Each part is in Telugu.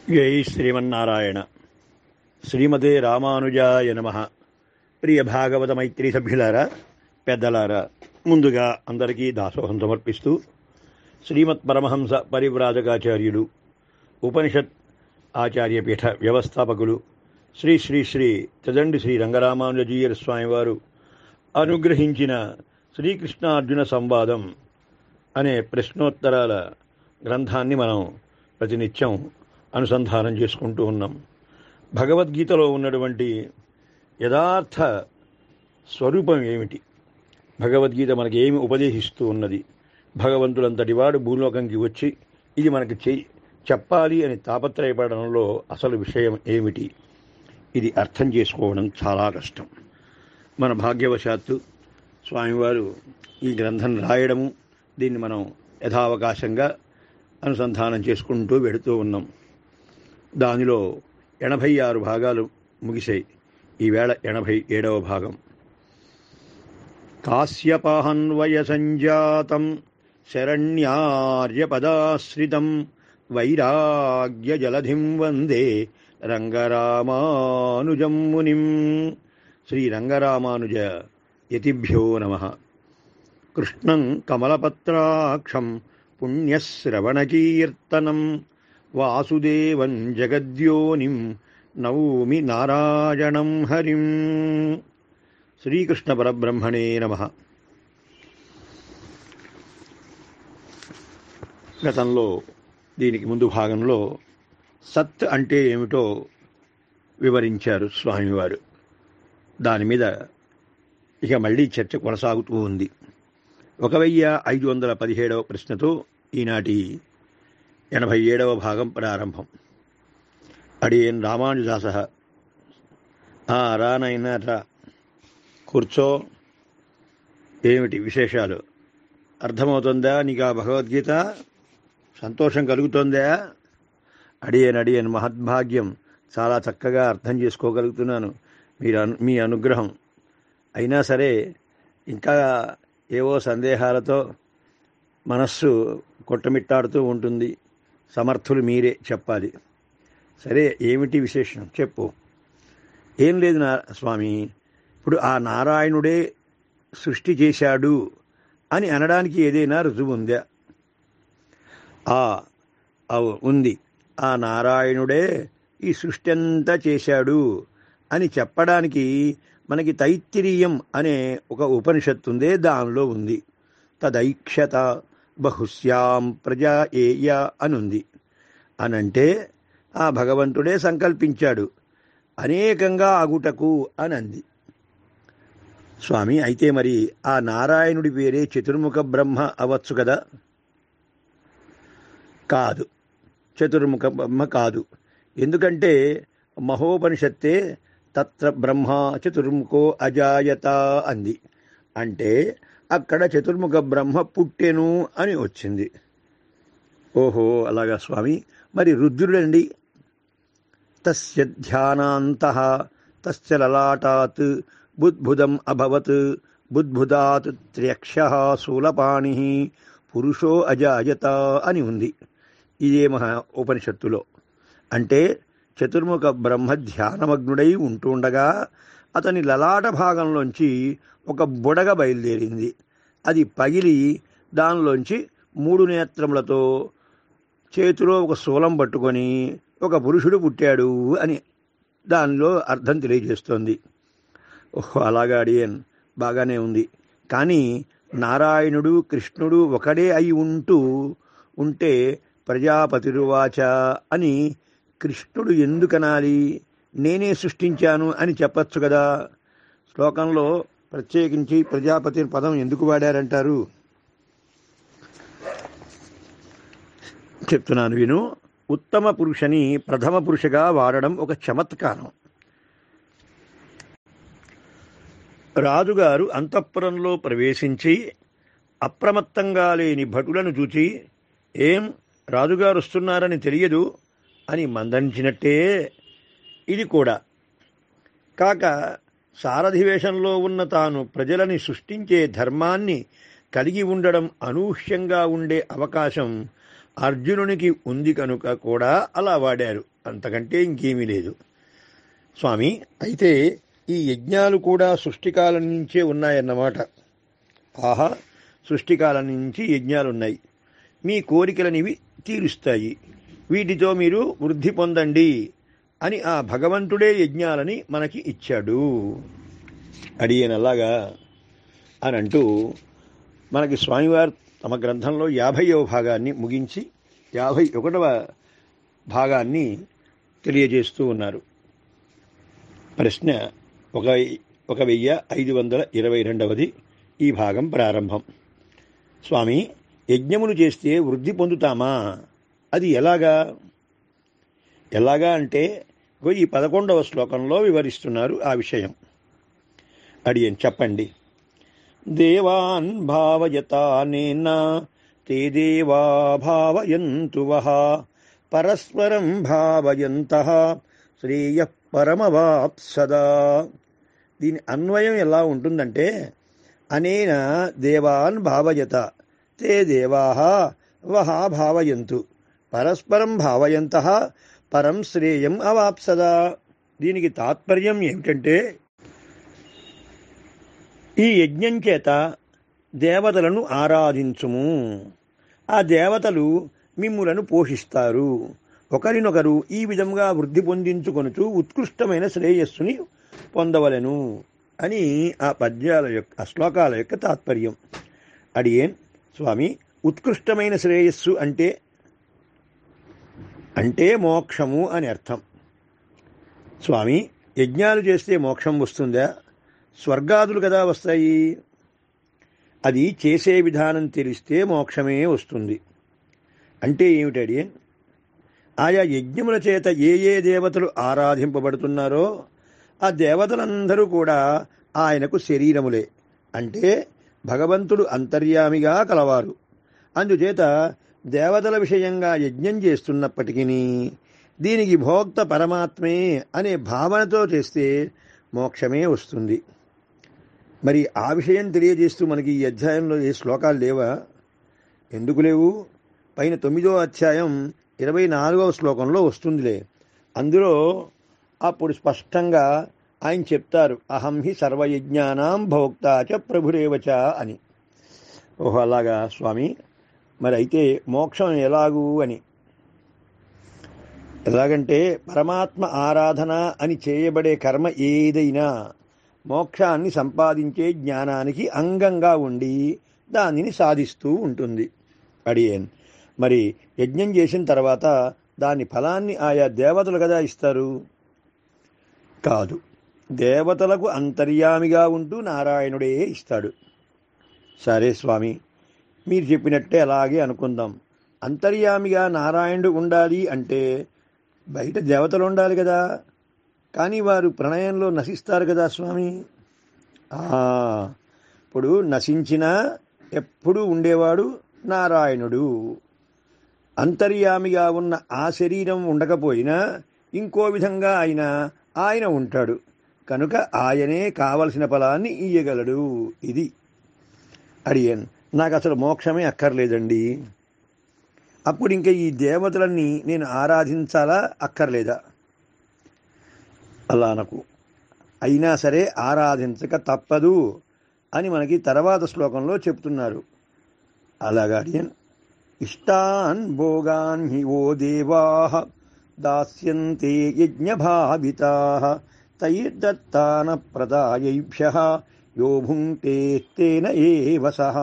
జై శ్రీమన్నారాయణ శ్రీమతే రామానుజాయ నమ ప్రియ భాగవత మైత్రి సభ్యులారా పెద్దలారా ముందుగా అందరికీ దాసోహం సమర్పిస్తూ శ్రీమత్ పరమహంస పరివ్రాజకాచార్యులు ఉపనిషత్ ఆచార్యపీఠ వ్యవస్థాపకులు శ్రీ శ్రీ శ్రీ తదండి శ్రీ రంగరామానుజీయర్ స్వామివారు అనుగ్రహించిన శ్రీకృష్ణార్జున సంవాదం అనే ప్రశ్నోత్తరాల గ్రంథాన్ని మనం ప్రతినిత్యం అనుసంధానం చేసుకుంటూ ఉన్నాం భగవద్గీతలో ఉన్నటువంటి యథార్థ స్వరూపం ఏమిటి భగవద్గీత మనకి ఏమి ఉపదేశిస్తూ ఉన్నది భగవంతుడంతటి వాడు భూలోకంకి వచ్చి ఇది మనకి చెయ్యి చెప్పాలి అని తాపత్రయపడడంలో అసలు విషయం ఏమిటి ఇది అర్థం చేసుకోవడం చాలా కష్టం మన భాగ్యవశాత్తు స్వామివారు ఈ గ్రంథం రాయడము దీన్ని మనం యథావకాశంగా అనుసంధానం చేసుకుంటూ వెడుతూ ఉన్నాం దానిలో ఎనభై ఆరు భాగాలు ముగిశాయి ఈవేళ ఎనభై ఏడవ భాగం కాశ్యపాహన్వయ సంజాతం శరణ్యార్యపదాశ్రితం వైరాగ్య జలధిం వందే రంగరామానుజం మునిం శ్రీరంగరామానుజ యతిభ్యో నమ కృష్ణం కమలపత్రాక్షం పుణ్యశ్రవణకీర్తనం వాసుదేవం జగద్యోనిం నౌమి నారాయణం హరిం శ్రీకృష్ణ పరబ్రహ్మణే నమ గతంలో దీనికి ముందు భాగంలో సత్ అంటే ఏమిటో వివరించారు స్వామివారు దాని మీద ఇక మళ్ళీ చర్చ కొనసాగుతూ ఉంది ఒక వెయ్యి ఐదు వందల పదిహేడవ ప్రశ్నతో ఈనాటి ఎనభై ఏడవ భాగం ప్రారంభం అడియన్ రామానుజాస రానైనా రా కూర్చో ఏమిటి విశేషాలు అర్థమవుతుందా నీకు ఆ భగవద్గీత సంతోషం కలుగుతుందా అడియన్ అడియన్ మహద్భాగ్యం చాలా చక్కగా అర్థం చేసుకోగలుగుతున్నాను మీరు అను మీ అనుగ్రహం అయినా సరే ఇంకా ఏవో సందేహాలతో మనస్సు కొట్టమిట్టాడుతూ ఉంటుంది సమర్థులు మీరే చెప్పాలి సరే ఏమిటి విశేషం చెప్పు ఏం లేదు నా స్వామి ఇప్పుడు ఆ నారాయణుడే సృష్టి చేశాడు అని అనడానికి ఏదైనా రుజువు ఉందా ఆ అవు ఉంది ఆ నారాయణుడే ఈ సృష్టి అంతా చేశాడు అని చెప్పడానికి మనకి తైత్తిరీయం అనే ఒక ఉపనిషత్తు ఉందే దానిలో ఉంది తదైక్షత బహుశ్యాం ప్రజా ఏయ అనుంది అనంటే ఆ భగవంతుడే సంకల్పించాడు అనేకంగా ఆగుటకు అనంది స్వామి అయితే మరి ఆ నారాయణుడి పేరే చతుర్ముఖ బ్రహ్మ అవ్వచ్చు కదా కాదు చతుర్ముఖ బ్రహ్మ కాదు ఎందుకంటే మహోపనిషత్తే తత్ర బ్రహ్మ చతుర్ముఖో అజాయత అంది అంటే అక్కడ చతుర్ముఖ బ్రహ్మ పుట్టెను అని వచ్చింది ఓహో అలాగా స్వామి మరి రుద్రుడండి తస్య ధ్యానాంత తస్య లలాటాత్ బుద్భుదం అభవత్ బుద్భుదాత్ త్ర్యక్ష శూలపాణి పురుషో అజాయత అని ఉంది ఇదే మహా ఉపనిషత్తులో అంటే చతుర్ముఖ బ్రహ్మ ధ్యానమగ్నుడై ఉంటుండగా అతని లలాట భాగంలోంచి ఒక బుడగ బయలుదేరింది అది పగిలి దానిలోంచి మూడు నేత్రములతో చేతిలో ఒక శూలం పట్టుకొని ఒక పురుషుడు పుట్టాడు అని దానిలో అర్థం తెలియజేస్తోంది ఓహో అలాగా అడియన్ బాగానే ఉంది కానీ నారాయణుడు కృష్ణుడు ఒకడే అయి ఉంటూ ఉంటే ప్రజాపతిరువాచ అని కృష్ణుడు ఎందుకనాలి నేనే సృష్టించాను అని చెప్పచ్చు కదా శ్లోకంలో ప్రత్యేకించి ప్రజాపతి పదం ఎందుకు వాడారంటారు చెప్తున్నాను విను ఉత్తమ పురుషని ప్రథమ పురుషగా వాడడం ఒక చమత్కారం రాజుగారు అంతఃపురంలో ప్రవేశించి అప్రమత్తంగా లేని భటులను చూచి ఏం రాజుగారు వస్తున్నారని తెలియదు అని మందలించినట్టే ఇది కూడా కాక సారథి వేషంలో ఉన్న తాను ప్రజలని సృష్టించే ధర్మాన్ని కలిగి ఉండడం అనూహ్యంగా ఉండే అవకాశం అర్జునునికి ఉంది కనుక కూడా అలా వాడారు అంతకంటే ఇంకేమీ లేదు స్వామి అయితే ఈ యజ్ఞాలు కూడా సృష్టికాలం నుంచే ఉన్నాయన్నమాట ఆహా సృష్టికాలం నుంచి యజ్ఞాలు ఉన్నాయి మీ కోరికలనివి తీరుస్తాయి వీటితో మీరు వృద్ధి పొందండి అని ఆ భగవంతుడే యజ్ఞాలని మనకి ఇచ్చాడు అడియనలాగా అని అంటూ మనకి స్వామివారు తమ గ్రంథంలో యాభైవ భాగాన్ని ముగించి యాభై ఒకటవ భాగాన్ని తెలియజేస్తూ ఉన్నారు ప్రశ్న ఒక ఒక వెయ్యి ఐదు వందల ఇరవై రెండవది ఈ భాగం ప్రారంభం స్వామి యజ్ఞములు చేస్తే వృద్ధి పొందుతామా అది ఎలాగా ఎలాగా అంటే ఇగో ఈ పదకొండవ శ్లోకంలో వివరిస్తున్నారు ఆ విషయం అడియన్ చెప్పండి దేవాన్ భావయతానేన తే దేవా భావయంతు వహ పరస్పరం భావయంత శ్రేయ పరమవాప్సదా దీని అన్వయం ఎలా ఉంటుందంటే అనేన దేవాన్ భావయత తే దేవా వహ భావయంతు పరస్పరం భావయంత పరం శ్రేయం అవాప్సదా దీనికి తాత్పర్యం ఏమిటంటే ఈ యజ్ఞం చేత దేవతలను ఆరాధించుము ఆ దేవతలు మిమ్ములను పోషిస్తారు ఒకరినొకరు ఈ విధంగా వృద్ధి పొందించుకొనుచు ఉత్కృష్టమైన శ్రేయస్సుని పొందవలెను అని ఆ పద్యాల యొక్క ఆ శ్లోకాల యొక్క తాత్పర్యం అడియేన్ స్వామి ఉత్కృష్టమైన శ్రేయస్సు అంటే అంటే మోక్షము అని అర్థం స్వామి యజ్ఞాలు చేస్తే మోక్షం వస్తుందా స్వర్గాదులు కదా వస్తాయి అది చేసే విధానం తెలిస్తే మోక్షమే వస్తుంది అంటే ఏమిటడి ఆయా యజ్ఞముల చేత ఏ ఏ దేవతలు ఆరాధింపబడుతున్నారో ఆ దేవతలందరూ కూడా ఆయనకు శరీరములే అంటే భగవంతుడు అంతర్యామిగా కలవారు అందుచేత దేవతల విషయంగా యజ్ఞం చేస్తున్నప్పటికీ దీనికి భోక్త పరమాత్మే అనే భావనతో చేస్తే మోక్షమే వస్తుంది మరి ఆ విషయం తెలియజేస్తూ మనకి ఈ అధ్యాయంలో ఏ శ్లోకాలు లేవా ఎందుకు లేవు పైన తొమ్మిదో అధ్యాయం ఇరవై నాలుగవ శ్లోకంలో వస్తుందిలే అందులో అప్పుడు స్పష్టంగా ఆయన చెప్తారు అహం హి సర్వయజ్ఞానాం భోక్తాచ ప్రభురేవచ అని ఓహో అలాగా స్వామి మరి అయితే మోక్షం ఎలాగూ అని ఎలాగంటే పరమాత్మ ఆరాధన అని చేయబడే కర్మ ఏదైనా మోక్షాన్ని సంపాదించే జ్ఞానానికి అంగంగా ఉండి దానిని సాధిస్తూ ఉంటుంది అడియన్ మరి యజ్ఞం చేసిన తర్వాత దాని ఫలాన్ని ఆయా దేవతలు కదా ఇస్తారు కాదు దేవతలకు అంతర్యామిగా ఉంటూ నారాయణుడే ఇస్తాడు సరే స్వామి మీరు చెప్పినట్టే అలాగే అనుకుందాం అంతర్యామిగా నారాయణుడు ఉండాలి అంటే బయట దేవతలు ఉండాలి కదా కానీ వారు ప్రణయంలో నశిస్తారు కదా స్వామి ఇప్పుడు నశించినా ఎప్పుడూ ఉండేవాడు నారాయణుడు అంతర్యామిగా ఉన్న ఆ శరీరం ఉండకపోయినా ఇంకో విధంగా ఆయన ఆయన ఉంటాడు కనుక ఆయనే కావలసిన ఫలాన్ని ఇయ్యగలడు ఇది అడియన్ నాకు అసలు మోక్షమే అక్కర్లేదండి అప్పుడు ఇంకా ఈ దేవతలన్నీ నేను ఆరాధించాలా అక్కర్లేదా అలా నాకు అయినా సరే ఆరాధించక తప్పదు అని మనకి తర్వాత శ్లోకంలో చెప్తున్నారు అలాగా అడియన్ ఇష్టాన్ భోగాన్ హి ఓ దేవా దాస్యంతే యజ్ఞభావితా తైర్దత్తాన ప్రదాయైభ్య యో భుంక్తే తేన ఏవ సహా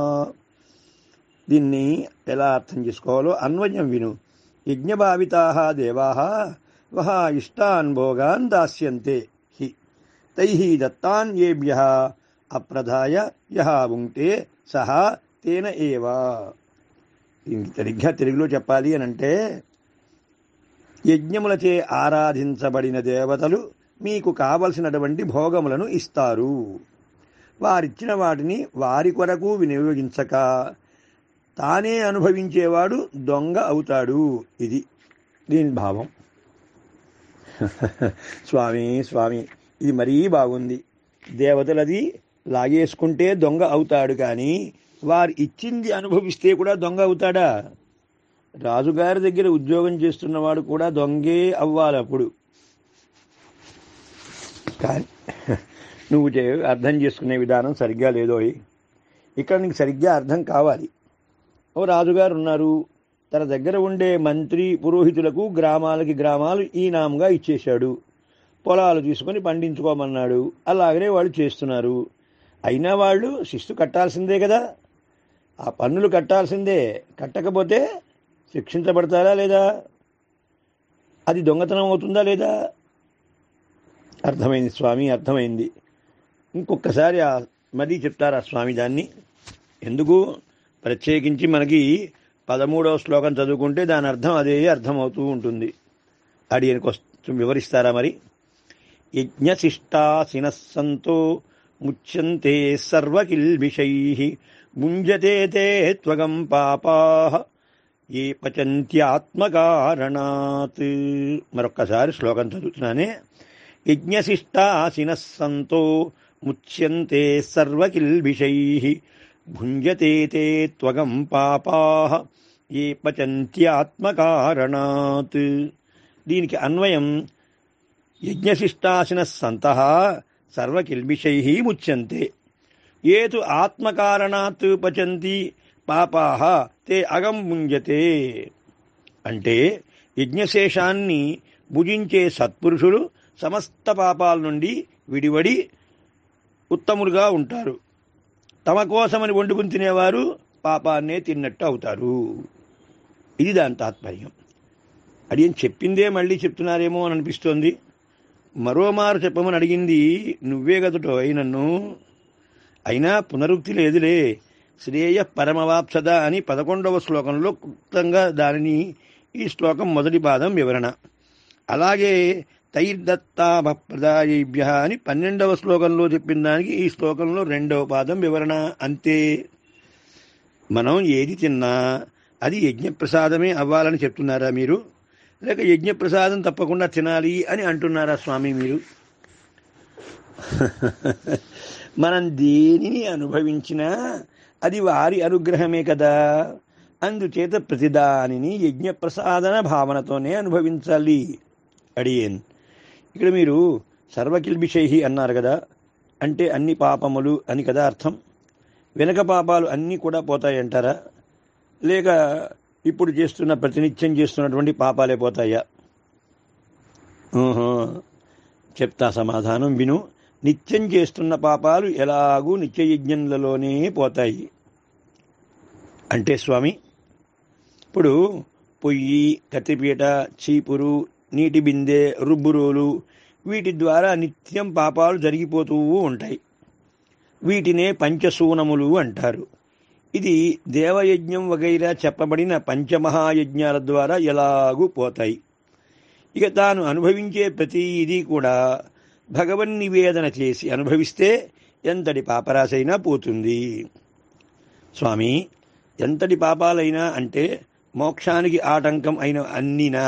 దీన్ని ఎలా అర్థం చేసుకోవాలో అన్వయం విను యజ్ఞభావితా దేవా వహ ఇష్టాన్ భోగాన్ దాస్యంతే హి తై దత్తాన్ ఏభ్య అప్రదాయ యహ భుంక్తే సహా తేన ఏవా దీనికి సరిగ్గా తెలుగులో చెప్పాలి అని అంటే యజ్ఞములచే ఆరాధించబడిన దేవతలు మీకు కావలసినటువంటి భోగములను ఇస్తారు వారిచ్చిన వాటిని వారి కొరకు వినియోగించక తానే అనుభవించేవాడు దొంగ అవుతాడు ఇది దీని భావం స్వామి స్వామి ఇది మరీ బాగుంది దేవతలది లాగేసుకుంటే దొంగ అవుతాడు కానీ వారు ఇచ్చింది అనుభవిస్తే కూడా దొంగ అవుతాడా రాజుగారి దగ్గర ఉద్యోగం చేస్తున్నవాడు కూడా దొంగే అవ్వాలి అప్పుడు కానీ నువ్వు చే అర్థం చేసుకునే విధానం సరిగ్గా లేదోయ్ ఇక్కడ నీకు సరిగ్గా అర్థం కావాలి ఓ రాజుగారు ఉన్నారు తన దగ్గర ఉండే మంత్రి పురోహితులకు గ్రామాలకి గ్రామాలు ఈ నాముగా ఇచ్చేశాడు పొలాలు తీసుకొని పండించుకోమన్నాడు అలాగనే వాళ్ళు చేస్తున్నారు అయినా వాళ్ళు శిస్తు కట్టాల్సిందే కదా ఆ పన్నులు కట్టాల్సిందే కట్టకపోతే శిక్షించబడతారా లేదా అది దొంగతనం అవుతుందా లేదా అర్థమైంది స్వామి అర్థమైంది ఇంకొకసారి ఆ మరీ చెప్తారా స్వామి దాన్ని ఎందుకు ప్రత్యేకించి మనకి పదమూడవ శ్లోకం చదువుకుంటే దాని అర్థం అదే అర్థమవుతూ ఉంటుంది అడియని కొంచెం వివరిస్తారా మరి యజ్ఞశిష్టాసిన సంతో ముచ్యంతే సర్వకిల్బిషై భుంజతే తే త్వగం పాపా ఏ పచంత్యాత్మకారణాత్ మరొక్కసారి శ్లోకం చదువుతున్నానే యజ్ఞశిష్టాసిన సంతో ముచ్యంతే సర్వకిల్బిషై భుంజతే తే త్వగం పాపా ఏ పచంత్యాత్మకారణాత్ దీనికి అన్వయం యజ్ఞశిష్టాసిన సంత సర్వకిల్బిషై ముచ్యంతే ఏ తు ఆత్మకారణాత్ పచంతి పాపా తే అగం భుంజతే అంటే యజ్ఞశేషాన్ని భుజించే సత్పురుషులు సమస్త పాపాల నుండి విడివడి ఉత్తములుగా ఉంటారు తమ కోసమని వండుకుని తినేవారు పాపాన్నే తిన్నట్టు అవుతారు ఇది దాని తాత్పర్యం అది ఏం చెప్పిందే మళ్ళీ చెప్తున్నారేమో అని అనిపిస్తోంది మరోమారు చెప్పమని అడిగింది నువ్వే కదటో నన్ను అయినా పునరుక్తి లేదులే శ్రేయ పరమవాప్సద అని పదకొండవ శ్లోకంలో క్లుప్తంగా దానిని ఈ శ్లోకం మొదటి పాదం వివరణ అలాగే తైర్దత్తామప్రదాయేభ్య అని పన్నెండవ శ్లోకంలో చెప్పిన దానికి ఈ శ్లోకంలో రెండవ పాదం వివరణ అంతే మనం ఏది తిన్నా అది యజ్ఞప్రసాదమే అవ్వాలని చెప్తున్నారా మీరు లేక యజ్ఞప్రసాదం తప్పకుండా తినాలి అని అంటున్నారా స్వామి మీరు మనం దేనిని అనుభవించినా అది వారి అనుగ్రహమే కదా అందుచేత ప్రతిదానిని యజ్ఞప్రసాదన భావనతోనే అనుభవించాలి అడియేన్ ఇక్కడ మీరు సర్వకిల్బిషైహి అన్నారు కదా అంటే అన్ని పాపములు అని కదా అర్థం వెనక పాపాలు అన్నీ కూడా పోతాయంటారా లేక ఇప్పుడు చేస్తున్న ప్రతినిత్యం చేస్తున్నటువంటి పాపాలే పోతాయా ఊహు. చెప్తా సమాధానం విను నిత్యం చేస్తున్న పాపాలు ఎలాగూ నిత్యయజ్ఞంలలోనే పోతాయి అంటే స్వామి ఇప్పుడు పొయ్యి కత్తిపీట చీపురు నీటి బిందె రుబ్బురోలు వీటి ద్వారా నిత్యం పాపాలు జరిగిపోతూ ఉంటాయి వీటినే పంచసూనములు అంటారు ఇది దేవయజ్ఞం వగైరా చెప్పబడిన పంచమహాయజ్ఞాల ద్వారా ఎలాగూ పోతాయి ఇక తాను అనుభవించే ప్రతి ఇది కూడా భగవన్ నివేదన చేసి అనుభవిస్తే ఎంతటి పాపరాశైనా పోతుంది స్వామి ఎంతటి పాపాలైనా అంటే మోక్షానికి ఆటంకం అయిన అన్నినా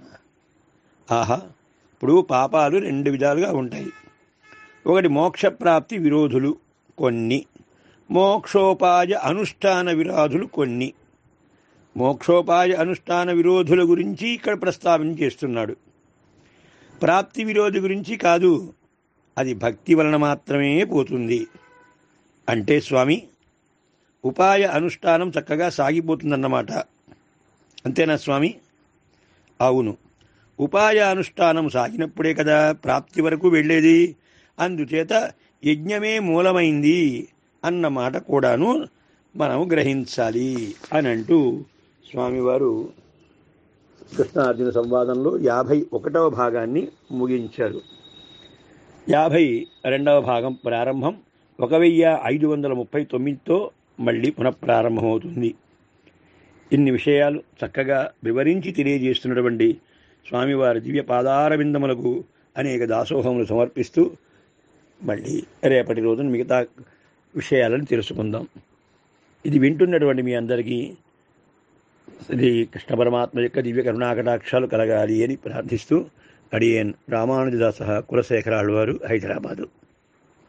ఆహా ఇప్పుడు పాపాలు రెండు విధాలుగా ఉంటాయి ఒకటి మోక్షప్రాప్తి విరోధులు కొన్ని మోక్షోపాయ అనుష్ఠాన విరోధులు కొన్ని మోక్షోపాయ అనుష్ఠాన విరోధుల గురించి ఇక్కడ ప్రస్తావన చేస్తున్నాడు ప్రాప్తి విరోధి గురించి కాదు అది భక్తి వలన మాత్రమే పోతుంది అంటే స్వామి ఉపాయ అనుష్ఠానం చక్కగా సాగిపోతుందన్నమాట అంతేనా స్వామి అవును ఉపాయ అనుష్ఠానం సాగినప్పుడే కదా ప్రాప్తి వరకు వెళ్ళేది అందుచేత యజ్ఞమే మూలమైంది అన్నమాట కూడాను మనం గ్రహించాలి అని అంటూ స్వామివారు కృష్ణార్జున సంవాదంలో యాభై ఒకటవ భాగాన్ని ముగించారు యాభై రెండవ భాగం ప్రారంభం ఒక వెయ్యి ఐదు వందల ముప్పై తొమ్మిదితో మళ్ళీ పునఃప్రారంభమవుతుంది ఇన్ని విషయాలు చక్కగా వివరించి తెలియజేస్తున్నటువంటి స్వామివారి దివ్య పాదారవిందములకు అనేక దాసోహములు సమర్పిస్తూ మళ్ళీ రేపటి రోజున మిగతా విషయాలను తెలుసుకుందాం ఇది వింటున్నటువంటి మీ అందరికీ శ్రీ కృష్ణ పరమాత్మ యొక్క దివ్య కరుణాకటాక్షాలు కలగాలి అని ప్రార్థిస్తూ అడియన్ రామానుజదాస కులశేఖరాళ్ళు వారు హైదరాబాదు